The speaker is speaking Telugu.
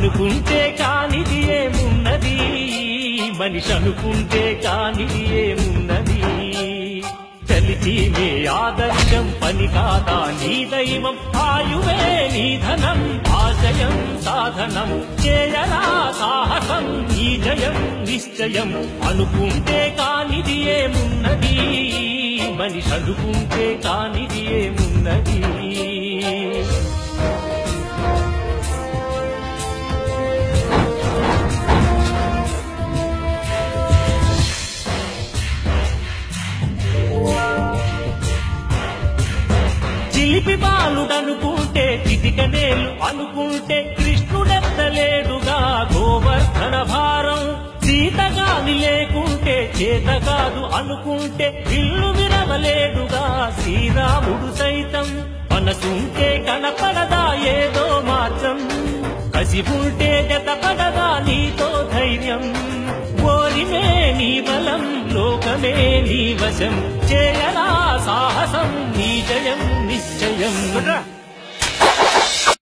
అనుకుంటే కానిది ఏమున్నది మనిషి అనుకుంటే కానిది ఏమున్నది చలిచి మే ఆదర్శం పని కాదా నీ దైవం ఆయువే నీ ధనం ఆశయం సాధనం చేయరా సాహసం ఈ జయం నిశ్చయం అనుకుంటే కానిది ఏమున్నది మనిషి అనుకుంటే కానిది ఏమున్నది చిలిపి బాలుడనుకుంటే చిటికనేలు అనుకుంటే కృష్ణుడెత్తలేడుగా గోవర్ధన భారం సీతగాని లేకుంటే చేత కాదు అనుకుంటే ఇల్లు విరవలేడుగా శ్రీరాముడు సైతం మనసుంటే కనపడదా ఏదో మాత్రం కసి ఉంటే జతపడదా నీతో ధైర్యం ఓరిమే నీ బలం లోకమే నీ వశం చేయరా సాహసం నీ జయం నిశ్చయం